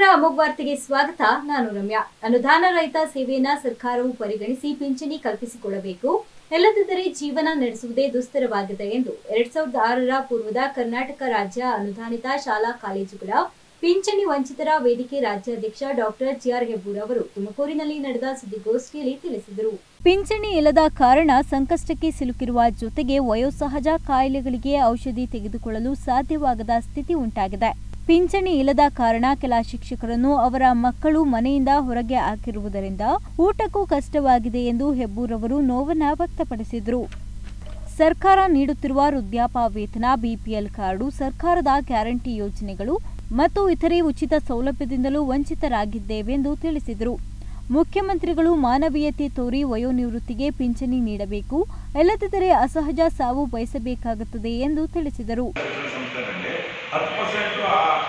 ಅಮೋಘ್ ವಾರ್ತೆಗೆ ಸ್ವಾಗತ ನಾನು ರಮ್ಯಾ ಅನುದಾನ ರಹಿತ ಸೇವೆಯನ್ನ ಸರ್ಕಾರವು ಪರಿಗಣಿಸಿ ಪಿಂಚಣಿ ಕಲ್ಪಿಸಿಕೊಳ್ಳಬೇಕು ಇಲ್ಲದಿದ್ದರೆ ಜೀವನ ನಡೆಸುವುದೇ ದುಸ್ತರವಾಗಿದೆ ಎಂದು ಎರಡ್ ಸಾವಿರದ ಆರರ ಪೂರ್ವದ ಕರ್ನಾಟಕ ರಾಜ್ಯ ಅನುದಾನಿತ ಶಾಲಾ ಕಾಲೇಜುಗಳ ಪಿಂಚಣಿ ವಂಚಿತರ ವೇದಿಕೆ ರಾಜ್ಯಾಧ್ಯಕ್ಷ ಡಾಕ್ಟರ್ ಜಿಆರ್ ಹೆಬ್ಬೂರ್ ಅವರು ತುಮಕೂರಿನಲ್ಲಿ ನಡೆದ ಸುದ್ದಿಗೋಷ್ಠಿಯಲ್ಲಿ ತಿಳಿಸಿದರು ಪಿಂಚಣಿ ಇಲ್ಲದ ಕಾರಣ ಸಂಕಷ್ಟಕ್ಕೆ ಸಿಲುಕಿರುವ ಜೊತೆಗೆ ವಯೋಸಹಜ ಕಾಯಿಲೆಗಳಿಗೆ ಔಷಧಿ ತೆಗೆದುಕೊಳ್ಳಲು ಸಾಧ್ಯವಾಗದ ಸ್ಥಿತಿ ಉಂಟಾಗಿದೆ ಪಿಂಚಣಿ ಇಲ್ಲದ ಕಾರಣ ಕೆಲ ಶಿಕ್ಷಕರನ್ನು ಅವರ ಮಕ್ಕಳು ಮನೆಯಿಂದ ಹೊರಗೆ ಹಾಕಿರುವುದರಿಂದ ಊಟಕ್ಕೂ ಕಷ್ಟವಾಗಿದೆ ಎಂದು ಹೆಬ್ಬೂರ್ ಅವರು ನೋವನ್ನ ವ್ಯಕ್ತಪಡಿಸಿದರು ಸರ್ಕಾರ ನೀಡುತ್ತಿರುವ ವೃದ್ಧಾಪ ವೇತನ ಬಿಪಿಎಲ್ ಕಾರ್ಡು ಸರ್ಕಾರದ ಗ್ಯಾರಂಟಿ ಯೋಜನೆಗಳು ಮತ್ತು ಇತರೆ ಉಚಿತ ಸೌಲಭ್ಯದಿಂದಲೂ ವಂಚಿತರಾಗಿದ್ದೇವೆಂದು ತಿಳಿಸಿದರು ಮುಖ್ಯಮಂತ್ರಿಗಳು ಮಾನವೀಯತೆ ತೋರಿ ವಯೋನಿವೃತ್ತಿಗೆ ಪಿಂಚಣಿ ನೀಡಬೇಕು ಇಲ್ಲದಿದ್ದರೆ ಅಸಹಜ ಸಾವು ಬಯಸಬೇಕಾಗುತ್ತದೆ ಎಂದು ತಿಳಿಸಿದರು ಸಂಸ್ಥೆಗಳಲ್ಲಿ ಹತ್ತು ಪರ್ಸೆಂಟ್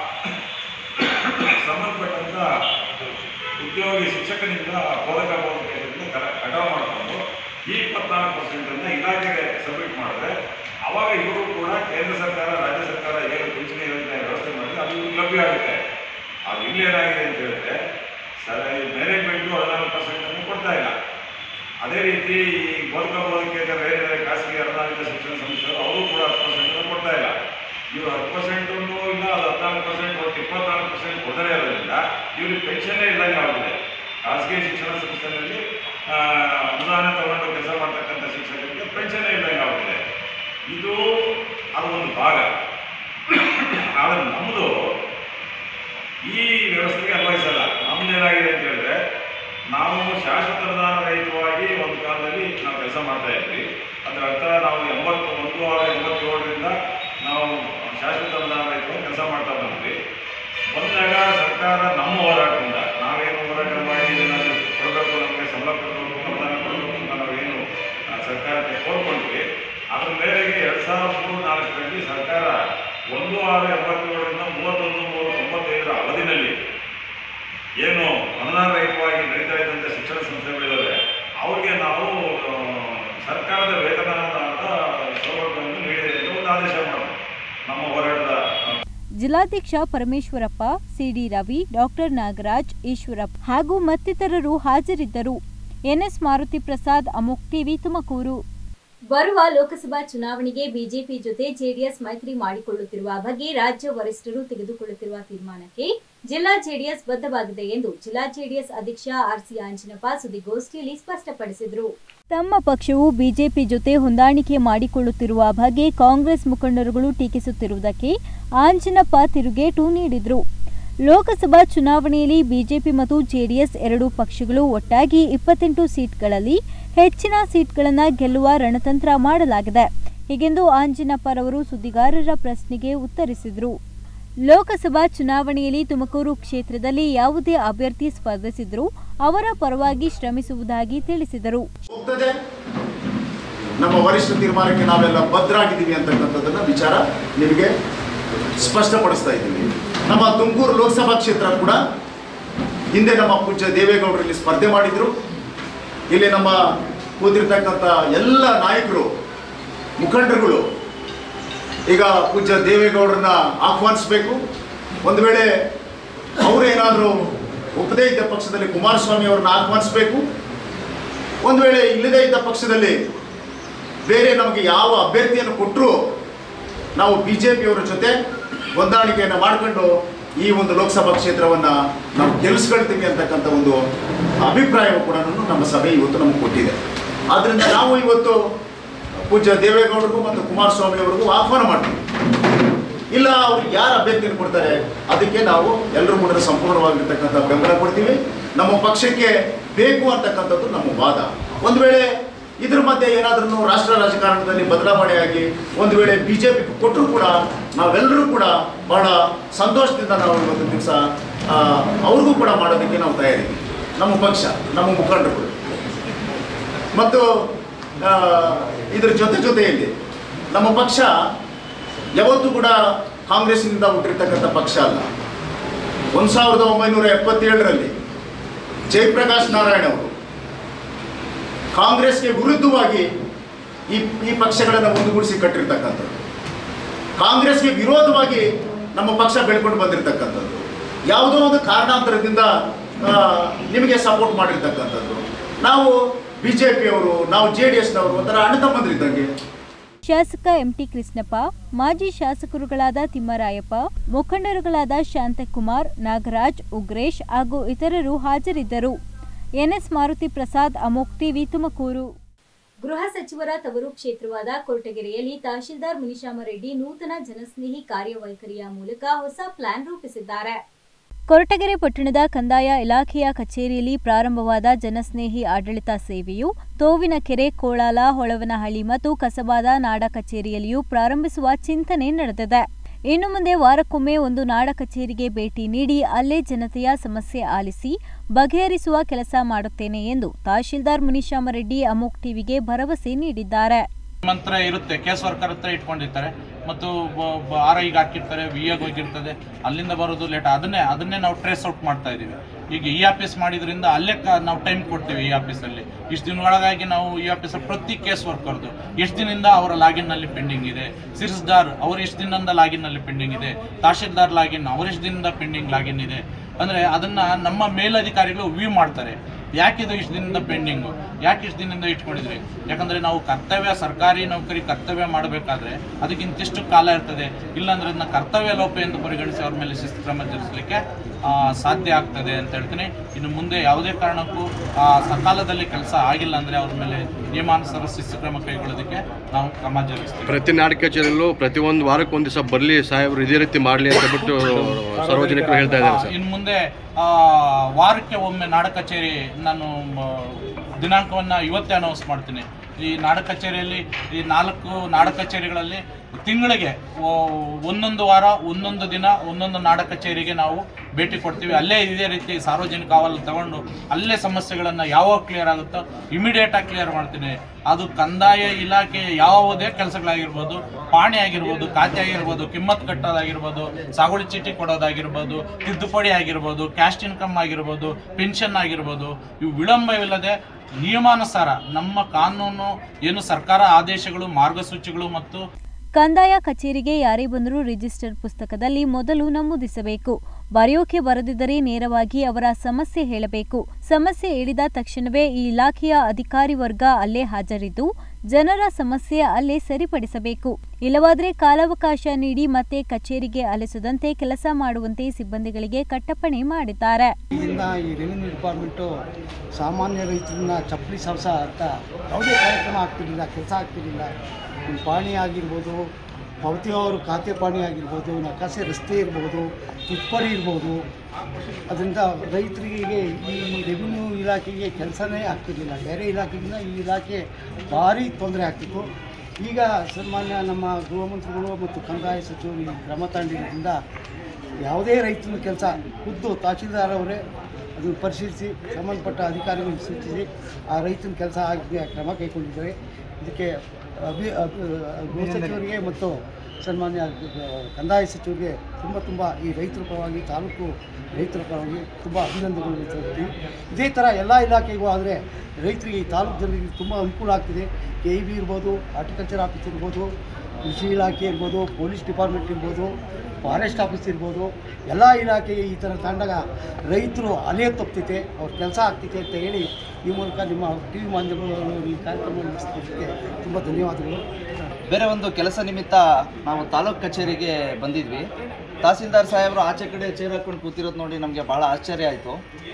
ಸಂಬಂಧಪಟ್ಟಂತ ಉದ್ಯೋಗಿ ಶಿಕ್ಷಕನಿಂದ ಬೋಧಕ ಬೋಧಕರಿಂದ ಕಟಾವು ಮಾಡಿಕೊಂಡು ಈ ಇಪ್ಪತ್ನಾಲ್ಕು ಪರ್ಸೆಂಟನ್ನು ಇಲಾಖೆಗೆ ಸಬ್ಮಿಟ್ ಮಾಡಿದ್ರೆ ಅವಾಗ ಇವರು ಕೂಡ ಕೇಂದ್ರ ಸರ್ಕಾರ ರಾಜ್ಯ ಸರ್ಕಾರ ಏನು ಪಿಂಚಣಿ ಯೋಜನೆ ವ್ಯವಸ್ಥೆ ಮಾಡಿದ್ರೆ ಅದು ಇವ್ರಿಗೆ ಲಭ್ಯ ಆಗುತ್ತೆ ಅದು ಇಲ್ಲಿ ಏನಾಗಿದೆ ಅಂತ ಹೇಳಿದ್ರೆ ಸರ್ ಮ್ಯಾನೇಜ್ಮೆಂಟು ಹದಿನಾಲ್ಕು ಪರ್ಸೆಂಟನ್ನು ಕೊಡ್ತಾ ಇಲ್ಲ ಅದೇ ರೀತಿ ಈ ಬೋಧಕ ಬೋಧಕೇತರ ಬೇರೆ ಬೇರೆ ಖಾಸಗಿ ಅನುದಾನಿತ ಶಿಕ್ಷಣ ಸಂಸ್ಥೆಗಳು ಅವರು ಕೂಡ ಹತ್ತು ಪರ್ಸೆಂಟ್ ಕೊಡ್ತಾ ಇಲ್ಲ ಇವರು ಹತ್ತು ಪರ್ಸೆಂಟ್ ಇಲ್ಲ ಅದು ಹದಿನಾಲ್ಕು ಪರ್ಸೆಂಟ್ ಒಟ್ಟು ಇಪ್ಪತ್ನಾಲ್ಕು ಪರ್ಸೆಂಟ್ ಕೊಡದೇ ಇರೋದ್ರಿಂದ ಇವ್ರಿಗೆ ಪೆನ್ಷನ್ನೇ ಇಲ್ಲಂಗೆ ಆಗಿದೆ ಖಾಸಗಿ ಶಿಕ್ಷಣ ಸಂಸ್ಥೆಯಲ್ಲಿ ಆ, ಅನುದಾನ ತಗೊಂಡು ಕೆಲಸ ಮಾಡ್ತಕ್ಕಂಥ ಶಿಕ್ಷಕರಿಗೆ ಪೆನ್ಷನ್ನೇ ಇಲ್ಲಂಗೆ ಆಗಿದೆ ಇದು ಅದು ಒಂದು ಭಾಗ ಆದರೆ ನಮ್ಮದು ಈ ವ್ಯವಸ್ಥೆಗೆ ಅನ್ವಯಿಸಲ್ಲ ನಮ್ದೇನಾಗಿದೆ ಅಂತ ಹೇಳಿದ್ರೆ ನಾವು ಶಾಶ್ವತ ಅನುದಾನ ರಹಿತವಾಗಿ ಒಂದು ಕಾಲದಲ್ಲಿ ನಾವು ಕೆಲಸ ಮಾಡ್ತಾ ಇದ್ವಿ ಅದರ ಅರ್ಥ ನಾವು ಎಂಬತ್ತು ಒಂದು ಆರು ಎಂಬತ್ತೇಳರಿಂದ ನಾವು ಶಾಶ್ವತ ಅನುದಾನ ರಹಿತವಾಗಿ ಕೆಲಸ ಮಾಡ್ತಾ ಬಂದ್ವಿ ಬಂದಾಗ ಸರ್ಕಾರ ನಮ್ಮ ಹೋರಾಟದಿಂದ ನಾವೇನು ಹೋರಾಟ ಮಾಡಿ ಏನಾದರೂ ಕೊಡಬೇಕು ನಮಗೆ ಸಂಬಳ ಕೊಡಬೇಕು ಅನುದಾನ ಕೊಡಬೇಕು ಅಂತ ನಾವೇನು ಆ, ಸರ್ಕಾರಕ್ಕೆ ಕೋರ್ಕೊಂಡ್ವಿ ಅದ್ರ ಮೇರೆಗೆ ಎರಡು ಸಾವಿರದ ಮೂರು ನಾಲ್ಕರಲ್ಲಿ ಸರ್ಕಾರ ಒಂದು ಆರು ಎಂಬತ್ತೇಳರಿಂದ ಮೂವತ್ತೊಂದು ಮೂರು ತೊಂಬತ್ತೈದರ ಅವಧಿನಲ್ಲಿ ಏನು ಅನುದಾನ ರಹಿತವಾಗಿ ನಡೀತಾ ಇದ್ದಂಥ ಶಿಕ್ಷಣ ಸಂಸ್ಥೆಗಳಿದ್ದಾವೆ ಅವ್ರಿಗೆ ನಾವು ಆ, ಸರ್ಕಾರದ ವೇತನದ ಸೌಲಭ್ಯವನ್ನು ನೀಡಿದೆ ಅಂತ ಒಂದು ಆದೇಶ ಮಾಡಿದ್ರು ನಮ್ಮ ಹೋರಾಟದ ಆ, ಜಿಲ್ಲಾಧ್ಯಕ್ಷ ಪರಮೇಶ್ವರಪ್ಪ ಸಿಡಿ ರವಿ ಡಾಕ್ಟರ್ ನಾಗರಾಜ್ ಈಶ್ವರಪ್ಪ ಹಾಗೂ ಮತ್ತಿತರರು ಹಾಜರಿದ್ದರು ಎನ್ಎಸ್ ಮಾರುತಿ ಪ್ರಸಾದ್ ಅಮೋಕ್ ಟಿವಿ ತುಮಕೂರು ಬರುವ ಲೋಕಸಭಾ ಚುನಾವಣೆಗೆ ಬಿಜೆಪಿ ಜೊತೆ ಜೆಡಿಎಸ್ ಮೈತ್ರಿ ಮಾಡಿಕೊಳ್ಳುತ್ತಿರುವ ಬಗ್ಗೆ ರಾಜ್ಯ ವರಿಷ್ಠರು ತೆಗೆದುಕೊಳ್ಳುತ್ತಿರುವ ತೀರ್ಮಾನಕ್ಕೆ ಜಿಲ್ಲಾ ಜೆಡಿಎಸ್ ಬದ್ಧವಾಗಿದೆ ಎಂದು ಜಿಲ್ಲಾ ಜೆಡಿಎಸ್ ಅಧ್ಯಕ್ಷ ಆರ್ಸಿ ಆಂಜನಪ್ಪ ಸುದ್ದಿಗೋಷ್ಠಿಯಲ್ಲಿ ಸ್ಪಷ್ಟಪಡಿಸಿದರು ತಮ್ಮ ಪಕ್ಷವು ಬಿಜೆಪಿ ಜೊತೆ ಹೊಂದಾಣಿಕೆ ಮಾಡಿಕೊಳ್ಳುತ್ತಿರುವ ಬಗ್ಗೆ ಕಾಂಗ್ರೆಸ್ ಮುಖಂಡರುಗಳು ಟೀಕಿಸುತ್ತಿರುವುದಕ್ಕೆ ಆಂಜನಪ್ಪ ತಿರುಗೇಟು ನೀಡಿದರು ಲೋಕಸಭಾ ಚುನಾವಣೆಯಲ್ಲಿ ಬಿಜೆಪಿ ಮತ್ತು ಜೆಡಿಎಸ್ ಎರಡೂ ಪಕ್ಷಗಳು ಒಟ್ಟಾಗಿ ಇಪ್ಪತ್ತೆಂಟು ಸೀಟ್ಗಳಲ್ಲಿ ಹೆಚ್ಚಿನ ಸೀಟ್ಗಳನ್ನು ಗೆಲ್ಲುವ ರಣತಂತ್ರ ಮಾಡಲಾಗಿದೆ ಹೀಗೆಂದು ಆಂಜನಪ್ಪರವರು ಸುದ್ದಿಗಾರರ ಪ್ರಶ್ನೆಗೆ ಉತ್ತರಿಸಿದರು ಲೋಕಸಭಾ ಚುನಾವಣೆಯಲ್ಲಿ ತುಮಕೂರು ಕ್ಷೇತ್ರದಲ್ಲಿ ಯಾವುದೇ ಅಭ್ಯರ್ಥಿ ಸ್ಪರ್ಧಿಸಿದರೂ ಅವರ ಪರವಾಗಿ ಶ್ರಮಿಸುವುದಾಗಿ ತಿಳಿಸಿದರು ಹೋಗ್ತದೆ ನಮ್ಮ ವರಿಷ್ಠ ತೀರ್ಮಾನಕ್ಕೆ ನಾವೆಲ್ಲ ಬದ್ಧರಾಗಿದ್ದೀವಿ ಅಂತಕ್ಕಂಥದ್ದನ್ನ ವಿಚಾರ ನಿಮಗೆ ಸ್ಪಷ್ಟಪಡಿಸ್ತಾ ಇದ್ದೀವಿ ನಮ್ಮ ತುಮಕೂರು ಲೋಕಸಭಾ ಕ್ಷೇತ್ರ ಕೂಡ ಹಿಂದೆ ನಮ್ಮ ಪೂಜ್ಯ ದೇವೇಗೌಡರು ಇಲ್ಲಿ ಸ್ಪರ್ಧೆ ಮಾಡಿದ್ರು ಇಲ್ಲಿ ನಮ್ಮ ಕೂತಿರ್ತಕ್ಕಂಥ ಎಲ್ಲ ನಾಯಕರು ಮುಖಂಡರುಗಳು ಈಗ ಪೂಜ್ಯ ದೇವೇಗೌಡರನ್ನ ಆಹ್ವಾನಿಸಬೇಕು ಒಂದು ವೇಳೆ ಅವರೇನಾದರೂ ಒಪ್ಪದೇ ಇದ್ದ ಪಕ್ಷದಲ್ಲಿ ಕುಮಾರಸ್ವಾಮಿ ಅವರನ್ನ ಆಹ್ವಾನಿಸಬೇಕು ಒಂದು ವೇಳೆ ಇಲ್ಲದೇ ಇದ್ದ ಪಕ್ಷದಲ್ಲಿ ಬೇರೆ ನಮಗೆ ಯಾವ ಅಭ್ಯರ್ಥಿಯನ್ನು ಕೊಟ್ಟರು ನಾವು ಬಿ ಜೆ ಪಿಯವರ ಜೊತೆ ಹೊಂದಾಣಿಕೆಯನ್ನು ಮಾಡಿಕೊಂಡು ಈ ಒಂದು ಲೋಕಸಭಾ ಕ್ಷೇತ್ರವನ್ನು ನಾವು ಗೆಲ್ಲಿಸ್ಕೊಳ್ತೀವಿ ಅಂತಕ್ಕಂಥ ಒಂದು ಅಭಿಪ್ರಾಯವು ಕೂಡ ನಮ್ಮ ಸಭೆ ಇವತ್ತು ನಮಗೆ ಕೊಟ್ಟಿದೆ ಆದ್ದರಿಂದ ನಾವು ಇವತ್ತು ಪೂಜ್ಯ ದೇವೇಗೌಡರಿಗೂ ಮತ್ತು ಕುಮಾರಸ್ವಾಮಿ ಅವರಿಗೂ ಆಹ್ವಾನ ಮಾಡ್ತೀವಿ ಇಲ್ಲ ಅವ್ರು ಯಾರು ಅಭ್ಯರ್ಥಿಯನ್ನು ಕೊಡ್ತಾರೆ ಅದಕ್ಕೆ ನಾವು ಎಲ್ಲರೂ ಕೂಡ ಸಂಪೂರ್ಣವಾಗಿರ್ತಕ್ಕಂಥ ಬೆಂಬಲ ಕೊಡ್ತೀವಿ ನಮ್ಮ ಪಕ್ಷಕ್ಕೆ ಬೇಕು ಅಂತಕ್ಕಂಥದ್ದು ನಮ್ಮ ವಾದ ಒಂದು ವೇಳೆ ಇದ್ರ ಮಧ್ಯೆ ಏನಾದ್ರೂ ರಾಷ್ಟ್ರ ರಾಜಕಾರಣದಲ್ಲಿ ಬದಲಾವಣೆ ಆಗಿ ಒಂದು ವೇಳೆ ಬಿ ಜೆ ಪಿ ಕೊಟ್ಟರು ಕೂಡ ನಾವೆಲ್ಲರೂ ಕೂಡ ಬಹಳ ಸಂತೋಷದಿಂದ ನಾವು ಇವತ್ತು ದಿವಸ ಅವ್ರಿಗೂ ಕೂಡ ಮಾಡೋದಕ್ಕೆ ನಾವು ತಯಾರಿದ್ದೀವಿ ನಮ್ಮ ಪಕ್ಷ ನಮ್ಮ ಮುಖಂಡರುಗಳು ಮತ್ತು ಆ, ಇದ್ರ ಜೊತೆ ಜೊತೆಯಲ್ಲಿ ನಮ್ಮ ಪಕ್ಷ ಯಾವತ್ತೂ ಕೂಡ ಕಾಂಗ್ರೆಸ್ನಿಂದ ಹುಟ್ಟಿರ್ತಕ್ಕಂಥ ಪಕ್ಷ ಅಲ್ಲ ಒಂದು ಸಾವಿರದ ಒಂಬೈನೂರ ಎಪ್ಪತ್ತೇಳರಲ್ಲಿ ಜಯಪ್ರಕಾಶ್ ನಾರಾಯಣ ಅವರು ಕಾಂಗ್ರೆಸ್ಗೆ ವಿರುದ್ಧವಾಗಿ ಈ ಈ ಪಕ್ಷಗಳನ್ನು ಒಂದುಗೂಡಿಸಿ ಕಟ್ಟಿರ್ತಕ್ಕಂಥದ್ದು ಕಾಂಗ್ರೆಸ್ಗೆ ವಿರೋಧವಾಗಿ ನಮ್ಮ ಪಕ್ಷ ಬೆಳ್ಕೊಂಡು ಬಂದಿರತಕ್ಕಂಥದ್ದು ಯಾವುದೋ ಒಂದು ಕಾರಣಾಂತರದಿಂದ ಆ, ನಿಮಗೆ ಸಪೋರ್ಟ್ ಮಾಡಿರ್ತಕ್ಕಂಥದ್ದು ನಾವು ಬಿ ಜೆ ಪಿಯವರು ನಾವು ಜೆ ಡಿ ಎಸ್ನವರು ಒಂಥರ ಅಣ್ಣ ತಮ್ಮಂದ್ರಿದ್ದಂಗೆ ಶಾಸಕ ಎಂಟಿ ಕೃಷ್ಣಪ್ಪ ಮಾಜಿ ಶಾಸಕರುಗಳಾದ ತಿಮ್ಮರಾಯಪ್ಪ ಮುಖಂಡರುಗಳಾದ ಶಾಂತಕುಮಾರ್ ನಾಗರಾಜ್ ಉಗ್ರೇಶ್ ಹಾಗೂ ಇತರರು ಹಾಜರಿದ್ದರು ಎನ್ಎಸ್ ಮಾರುತಿ ಪ್ರಸಾದ್ ಅಮೋಕ್ ಟಿವಿ ತುಮಕೂರು ಗೃಹ ಸಚಿವರ ತವರು ಕ್ಷೇತ್ರವಾದ ಕೊರಟಗೆರೆಯಲ್ಲಿ ತಹಶೀಲ್ದಾರ್ ಮುನಿಶಾಮ ರೆಡ್ಡಿ ನೂತನ ಜನಸ್ನೇಹಿ ಕಾರ್ಯವೈಖರಿಯ ಮೂಲಕ ಹೊಸ ಪ್ಲಾನ್ ರೂಪಿಸಿದ್ದಾರೆ ಕೊರಟಗೆರೆ ಪಟ್ಟಣದ ಕಂದಾಯ ಇಲಾಖೆಯ ಕಚೇರಿಯಲ್ಲಿ ಪ್ರಾರಂಭವಾದ ಜನಸ್ನೇಹಿ ಆಡಳಿತ ಸೇವೆಯು ತೋವಿನ ಕೆರೆ ಕೋಳಾಲ ಹೊಳವನಹಳ್ಳಿ ಮತ್ತು ಕಸಬಾದ ನಾಡ ಕಚೇರಿಯಲ್ಲಿಯೂ ಪ್ರಾರಂಭಿಸುವ ಚಿಂತನೆ ನಡೆದಿದೆ ಇನ್ನು ಮುಂದೆ ವಾರಕ್ಕೊಮ್ಮೆ ಒಂದು ನಾಡ ಕಚೇರಿಗೆ ಭೇಟಿ ನೀಡಿ ಅಲ್ಲೇ ಜನತೆಯ ಸಮಸ್ಯೆ ಆಲಿಸಿ ಬಗೆಹರಿಸುವ ಕೆಲಸ ಮಾಡುತ್ತೇನೆ ಎಂದು ತಹಶೀಲ್ದಾರ್ ಮುನಿಶಾಮ ರೆಡ್ಡಿ ಅಮೋಕ್ ಟಿವಿಗೆ ಭರವಸೆ ನೀಡಿದ್ದಾರೆ ಮಂತ್ರ ಇರುತ್ತೆ ಕೇಸ್ ವರ್ಕರ್ ಹತ್ರ ಇಟ್ಕೊಂಡಿರ್ತಾರೆ ಮತ್ತು ಆರ್ ಐಗೆ ಹಾಕಿರ್ತಾರೆ ವಿ ಎಗ್ ಹೋಗಿರ್ತದೆ ಅಲ್ಲಿಂದ ಬರೋದು ಲೇಟ್ ಅದನ್ನೇ ಅದನ್ನೇ ನಾವು ಟ್ರೇಸ್ ಔಟ್ ಮಾಡ್ತಾ ಇದ್ದೀವಿ ಈಗ ಇ ಆಫೀಸ್ ಮಾಡಿದ್ರಿಂದ ಅಲ್ಲೇ ಕ- ನಾವು ಟೈಮ್ ಕೊಡ್ತೀವಿ ಈ ಆಫೀಸಲ್ಲಿ ಇಷ್ಟು ದಿನಗಳಾಗಿ ನಾವು ಈ ಆಫೀಸಲ್ಲಿ ಪ್ರತಿ ಕೇಸ್ ವರ್ಕರ್ದು ಎಷ್ಟು ದಿನದಿಂದ ಅವರ ಲಾಗಿನ್ನಲ್ಲಿ ಪೆಂಡಿಂಗ್ ಇದೆ ಸಿರ್ಸ್ದಾರ್ ಅವ್ರು ಎಷ್ಟು ದಿನದಿಂದ ಲಾಗಿನ್ನಲ್ಲಿ ಪೆಂಡಿಂಗ್ ಇದೆ ತಹಶೀಲ್ದಾರ್ ಲಾಗಿನ್ ಅವ್ರ ಎಷ್ಟು ದಿನದಿಂದ ಪೆಂಡಿಂಗ್ ಲಾಗಿನ್ ಇದೆ ಅಂದರೆ ಅದನ್ನು ನಮ್ಮ ಮೇಲಧಿಕಾರಿಗಳು ವ್ಯೂ ಮಾಡ್ತಾರೆ ಯಾಕೆ ಇದು ಇಷ್ಟು ದಿನದಿಂದ ಪೆಂಡಿಂಗು ಯಾಕೆ ಇಷ್ಟು ದಿನದಿಂದ ಇಟ್ಕೊಂಡಿದ್ರಿ ಯಾಕಂದರೆ ನಾವು ಕರ್ತವ್ಯ ಸರ್ಕಾರಿ ನೌಕರಿ ಕರ್ತವ್ಯ ಮಾಡಬೇಕಾದ್ರೆ ಅದಕ್ಕೆ ಇಂತಿಷ್ಟು ಕಾಲ ಇರ್ತದೆ ಇಲ್ಲಾಂದ್ರೆ ಅದನ್ನ ಕರ್ತವ್ಯ ಲೋಪ ಎಂದು ಪರಿಗಣಿಸಿ ಅವ್ರ ಮೇಲೆ ಶಿಸ್ತು ಕ್ರಮ ಜರುಗಿಸಲಿಕ್ಕೆ ಆ, ಸಾಧ್ಯ ಆಗ್ತದೆ ಅಂತ ಹೇಳ್ತೀನಿ ಇನ್ನು ಮುಂದೆ ಯಾವುದೇ ಕಾರಣಕ್ಕೂ ಆ, ಸಕಾಲದಲ್ಲಿ ಕೆಲಸ ಆಗಿಲ್ಲ ಅಂದರೆ ಅವ್ರ ಮೇಲೆ ನಿಯಮಾನುಸಾರ ಶಿಸ್ತು ಕ್ರಮ ಕೈಗೊಳ್ಳೋದಕ್ಕೆ ನಾವು ಕ್ರಮ ಜರುಗಿಸ್ತೀವಿ ಪ್ರತಿ ನಾಡ ಕಚೇರಿಯಲ್ಲೂ ಪ್ರತಿಯೊಂದು ವಾರಕ್ಕೆ ಒಂದು ದಿವಸ ಬರಲಿ ಸಾಹೇಬ್ರು ಇದೇ ರೀತಿ ಮಾಡಲಿ ಅಂತ ಬಿಟ್ಟು ಸಾರ್ವಜನಿಕರು ಹೇಳ್ತಾ ಇದ್ದಾರೆ ಸರ್ ಇನ್ನು ಮುಂದೆ ಆ, ವಾರಕ್ಕೆ ಒಮ್ಮೆ ನಾಡ ಕಚೇರಿ ನಾನು ಮ, ದಿನಾಂಕವನ್ನು ಇವತ್ತೇ ಅನೌನ್ಸ್ ಮಾಡ್ತೀನಿ ಈ ನಾಡ ಕಚೇರಿಯಲ್ಲಿ ಈ ನಾಲ್ಕು ನಾಡ ಕಚೇರಿಗಳಲ್ಲಿ ತಿಂಗಳಿಗೆ ಓ- ಒಂದೊಂದು ವಾರ ಒಂದೊಂದು ದಿನ ಒಂದೊಂದು ನಾಡ ಕಚೇರಿಗೆ ನಾವು ಭೇಟಿ ಕೊಡ್ತೀವಿ ಅಲ್ಲೇ ಇದೇ ರೀತಿ ಸಾರ್ವಜನಿಕ ಅಹವಾಲು ತಗೊಂಡು ಅಲ್ಲೇ ಸಮಸ್ಯೆಗಳನ್ನು ಯಾವಾಗ ಕ್ಲಿಯರ್ ಆಗುತ್ತೋ ಇಮಿಡಿಯೇಟಾಗಿ ಕ್ಲಿಯರ್ ಮಾಡ್ತೀನಿ ಅದು ಕಂದಾಯ ಇಲಾಖೆ ಯಾವುದೇ ಕೆಲಸಗಳಾಗಿರ್ಬೋದು ಪಾಣಿ ಆಗಿರ್ಬೋದು ಖಾತೆ ಆಗಿರ್ಬೋದು ಕಿಮ್ಮತ್ ಕಟ್ಟೋದಾಗಿರ್ಬೋದು ಸಾಗುವಳಿ ಚೀಟಿ ಕೊಡೋದಾಗಿರ್ಬೋದು ತಿದ್ದುಪಡಿ ಆಗಿರ್ಬೋದು ಕ್ಯಾಸ್ಟ್ ಇನ್ಕಮ್ ಆಗಿರ್ಬೋದು ಪೆನ್ಷನ್ ಆಗಿರ್ಬೋದು ಇವು ವಿಳಂಬವಿಲ್ಲದೆ ನಿಯಮಾನುಸಾರ ನಮ್ಮ ಕಾನೂನು ಏನು ಸರ್ಕಾರ ಆದೇಶಗಳು ಮಾರ್ಗಸೂಚಿಗಳು ಮತ್ತು ಕಂದಾಯ ಕಚೇರಿಗೆ ಯಾರೇ ಬಂದರೂ ರಿಜಿಸ್ಟರ್ ಪುಸ್ತಕದಲ್ಲಿ ಮೊದಲು ನಮೂದಿಸಬೇಕು ಬರೆಯೋಕೆ ಬರದಿದ್ದರೆ ನೇರವಾಗಿ ಅವರ ಸಮಸ್ಯೆ ಹೇಳಬೇಕು ಸಮಸ್ಯೆ ಹೇಳಿದ ತಕ್ಷಣವೇ ಈ ಇಲಾಖೆಯ ಅಧಿಕಾರಿ ವರ್ಗ ಅಲ್ಲೇ ಹಾಜರಿದ್ದು ಜನರ ಸಮಸ್ಯೆ ಅಲ್ಲೇ ಸರಿಪಡಿಸಬೇಕು ಇಲ್ಲವಾದರೆ ಕಾಲಾವಕಾಶ ನೀಡಿ ಮತ್ತೆ ಕಚೇರಿಗೆ ಅಲೆಸದಂತೆ ಕೆಲಸ ಮಾಡುವಂತೆ ಸಿಬ್ಬಂದಿಗಳಿಗೆ ಕಟ್ಟಪ್ಪಣೆ ಮಾಡಿದ್ದಾರೆ ಇದರಿಂದ ಈ ರೆವಿನ್ಯೂ ಡಿಪಾರ್ಟ್ಮೆಂಟು ಸಾಮಾನ್ಯ ರೈತರನ್ನ ಚಪ್ಪಲಿ ಸರ್ಸ ಅಂತ ಯಾವುದೇ ಕಾರ್ಯಕ್ರಮ ಆಗ್ತಿರಲಿಲ್ಲ ಕೆಲಸ ಆಗ್ತಿರಲಿಲ್ಲ ಒಂದು ಪಾಣಿ ಆಗಿರ್ಬೋದು ಪಾವತಿಯವರು ಖಾತೆ ಪಾಣಿ ಆಗಿರ್ಬೋದು ನಕಾಸೆ ರಸ್ತೆ ಇರ್ಬೋದು ತಿದ್ದುಪಡಿ ಇರ್ಬೋದು ಅದರಿಂದ ರೈತರಿಗೆ ಈ ರೆವಿನ್ಯೂ ಇಲಾಖೆಗೆ ಕೆಲಸನೇ ಆಗ್ತಿರಲಿಲ್ಲ ಬೇರೆ ಇಲಾಖೆಗಿಂತ ಈ ಇಲಾಖೆ ಭಾರಿ ತೊಂದರೆ ಆಗ್ತಿತ್ತು ಈಗ ಸನ್ಮಾನ್ಯ ನಮ್ಮ ಗೃಹ ಮಂತ್ರಿಗಳು ಮತ್ತು ಕಂದಾಯ ಸಚಿವರು ಈ ಕ್ರಮ ತಂಡಿರೋದ್ರಿಂದ ಯಾವುದೇ ರೈತನ ಕೆಲಸ ಖುದ್ದು ತಹಶೀಲ್ದಾರ್ ಅವರೇ ಅದನ್ನು ಪರಿಶೀಲಿಸಿ ಸಂಬಂಧಪಟ್ಟ ಅಧಿಕಾರಿಗಳಿಗೆ ಸೂಚಿಸಿ ಆ ರೈತನ ಕೆಲಸ ಆಗಿ ಕ್ರಮ ಕೈಗೊಂಡಿದ್ದಾರೆ ಇದಕ್ಕೆ ಅಭಿ ಅಭಿ- ಗೃಹ ಸಚಿವರಿಗೆ ಮತ್ತು ಸನ್ಮಾನ್ಯ ಕಂದಾಯ ಸಚಿವರಿಗೆ ತುಂಬ ತುಂಬ ಈ ರೈತರ ಪರವಾಗಿ ತಾಲೂಕು ರೈತರ ಪರವಾಗಿ ತುಂಬ ಅಭಿನಂದನೆಗಳು ಸಲ್ಲಿಸ್ತೀವಿ ಇದೇ ಥರ ಎಲ್ಲ ಇಲಾಖೆಗೂ ಆದರೆ ರೈತರಿಗೆ ಈ ತಾಲೂಕು ಜನರಿಗೆ ತುಂಬ ಅನುಕೂಲ ಆಗ್ತಿದೆ ಕೆ ಇ ಬಿ ಇರ್ಬೋದು ಹಾರ್ಟಿಕಲ್ಚರ್ ಆಫೀಸ್ ಇರ್ಬೋದು ಕೃಷಿ ಇಲಾಖೆ ಇರ್ಬೋದು ಪೊಲೀಸ್ ಡಿಪಾರ್ಟ್ಮೆಂಟ್ ಇರ್ಬೋದು ಫಾರೆಸ್ಟ್ ಆಫೀಸ್ ಇರ್ಬೋದು ಎಲ್ಲ ಇಲಾಖೆಗೆ ಈ ಥರ ತಂದಾಗ ರೈತರು ಅಲೆ ತಪ್ತೈತೆ ಅವ್ರ ಕೆಲಸ ಆಗ್ತೈತೆ ಅಂತ ಹೇಳಿ ಈ ಮೂಲಕ ನಿಮ್ಮ ಟಿ ವಿ ಮಾಧ್ಯಮಗಳು ಈ ಕಾರ್ಯಕ್ರಮ ನಡೆಸ್ತಿದ್ದಕ್ಕೆ ತುಂಬ ಧನ್ಯವಾದಗಳು ಬೇರೆ ಒಂದು ಕೆಲಸ ನಿಮಿತ್ತ ನಾವು ತಾಲೂಕು ಕಚೇರಿಗೆ ಬಂದಿದ್ವಿ ತಹಸೀಲ್ದಾರ್ ಸಾಹೇಬರು ಆಚೆ ಕಡೆ ಚೇರ್ ಹಾಕೊಂಡು ಕೂತಿರೋದು ನೋಡಿ ನಮಗೆ ಭಾಳ ಆಶ್ಚರ್ಯ ಆಯಿತು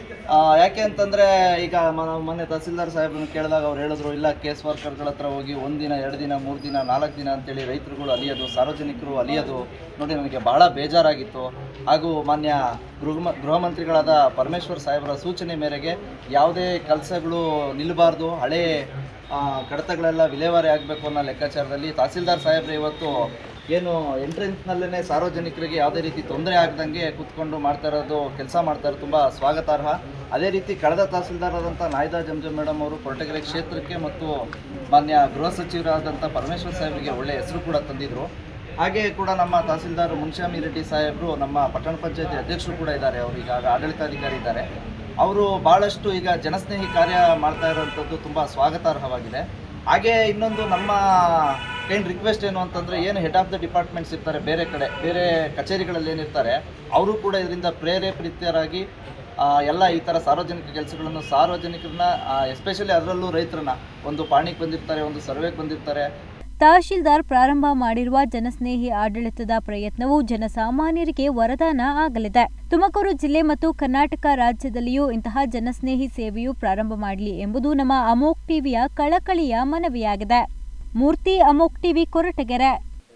ಯಾಕೆ ಅಂತಂದರೆ ಈಗ ಮ- ನಾವು ಮೊನ್ನೆ ತಹಸೀಲ್ದಾರ್ ಸಾಹೇಬ್ರನ್ನ ಕೇಳಿದಾಗ ಅವ್ರು ಹೇಳಿದ್ರು ಇಲ್ಲ ಕೇಸ್ ವರ್ಕರ್ಗಳ ಹತ್ರ ಹೋಗಿ ಒಂದು ದಿನ ಎರಡು ದಿನ ಮೂರು ದಿನ ನಾಲ್ಕು ದಿನ ಅಂತೇಳಿ ರೈತರುಗಳು ಅಲಿಯೋದು ಸಾರ್ವಜನಿಕರು ಅಲಿಯೋದು ನೋಡಿ ನನಗೆ ಭಾಳ ಬೇಜಾರಾಗಿತ್ತು ಹಾಗೂ ಮಾನ್ಯ ಗೃಹ ಗೃಹ ಮಂತ್ರಿಗಳಾದ ಪರಮೇಶ್ವರ್ ಸಾಹೇಬರ ಸೂಚನೆ ಮೇರೆಗೆ ಯಾವುದೇ ಕೆಲಸಗಳು ನಿಲ್ಲಬಾರ್ದು ಹಳೇ ಆ, ಕಡತಗಳೆಲ್ಲ ವಿಲೇವಾರಿ ಆಗಬೇಕು ಅನ್ನೋ ಲೆಕ್ಕಾಚಾರದಲ್ಲಿ ತಹಸೀಲ್ದಾರ್ ಸಾಹೇಬ್ರು ಇವತ್ತು ಏನು ಎಂಟ್ರೆನ್ಸ್ನಲ್ಲೇ ಸಾರ್ವಜನಿಕರಿಗೆ ಯಾವುದೇ ರೀತಿ ತೊಂದರೆ ಆಗದಂಗೆ ಕೂತ್ಕೊಂಡು ಮಾಡ್ತಾ ಇರೋದು ಕೆಲಸ ಮಾಡ್ತಾ ಇರೋದು ತುಂಬ ಸ್ವಾಗತಾರ್ಹ ಅದೇ ರೀತಿ ಕಳೆದ ತಹಸೀಲ್ದಾರ್ ನಾಯ್ದಾ ಜಂಜಮ್ ಮೇಡಮ್ ಅವರು ಕೊರಟಗೆರೆ ಕ್ಷೇತ್ರಕ್ಕೆ ಮತ್ತು ಮಾನ್ಯ ಗೃಹ ಸಚಿವರಾದಂಥ ಪರಮೇಶ್ವರ್ ಸಾಹೇಬರಿಗೆ ಒಳ್ಳೆಯ ಹೆಸರು ಕೂಡ ತಂದಿದ್ರು ಹಾಗೆ ಕೂಡ ನಮ್ಮ ತಹಸೀಲ್ದಾರ್ ಮುನ್ಶಾಮಿ ರೆಡ್ಡಿ ಸಾಹೇಬರು ನಮ್ಮ ಪಟ್ಟಣ ಪಂಚಾಯತಿ ಅಧ್ಯಕ್ಷರು ಕೂಡ ಇದ್ದಾರೆ ಅವರು ಈಗ ಆಡಳಿತಾಧಿಕಾರಿ ಇದ್ದಾರೆ ಅವರು ಭಾಳಷ್ಟು ಈಗ ಜನಸ್ನೇಹಿ ಕಾರ್ಯ ಮಾಡ್ತಾ ಇರೋವಂಥದ್ದು ತುಂಬ ಸ್ವಾಗತಾರ್ಹವಾಗಿದೆ ಹಾಗೆ ಇನ್ನೊಂದು ನಮ್ಮ ಕೈಂಡ್ ರಿಕ್ವೆಸ್ಟ್ ಏನು ಅಂತಂದರೆ ಏನು ಹೆಡ್ ಆಫ್ ದ ಡಿಪಾರ್ಟ್ಮೆಂಟ್ಸ್ ಇರ್ತಾರೆ ಬೇರೆ ಕಡೆ ಬೇರೆ ಕಚೇರಿಗಳಲ್ಲಿ ಏನಿರ್ತಾರೆ ಅವರು ಕೂಡ ಇದರಿಂದ ಪ್ರೇರೇಪಿತರಾಗಿ ಆ, ಎಲ್ಲ ಈ ಥರ ಸಾರ್ವಜನಿಕ ಕೆಲಸಗಳನ್ನು ಸಾರ್ವಜನಿಕರನ್ನ ಎಸ್ಪೆಷಲಿ ಅದರಲ್ಲೂ ರೈತರನ್ನ ಒಂದು ಪಾಣಿಗೆ ಬಂದಿರ್ತಾರೆ ಒಂದು ಸರ್ವೆಗೆ ಬಂದಿರ್ತಾರೆ ತಹಶೀಲ್ದಾರ್ ಪ್ರಾರಂಭ ಮಾಡಿರುವ ಜನಸ್ನೇಹಿ ಆಡಳಿತದ ಪ್ರಯತ್ನವು ಜನಸಾಮಾನ್ಯರಿಗೆ ವರದಾನ ಆಗಲಿದೆ ತುಮಕೂರು ಜಿಲ್ಲೆ ಮತ್ತು ಕರ್ನಾಟಕ ರಾಜ್ಯದಲ್ಲಿಯೂ ಇಂತಹ ಜನಸ್ನೇಹಿ ಸೇವೆಯು ಪ್ರಾರಂಭ ಮಾಡಲಿ ಎಂಬುದು ನಮ್ಮ ಅಮೋಕ್ ಟಿವಿಯ ಕಳಕಳಿಯ ಮನವಿಯಾಗಿದೆ ಮೂರ್ತಿ ಅಮೋಕ್ ಟಿವಿ ಕೊರಟಗೆರೆ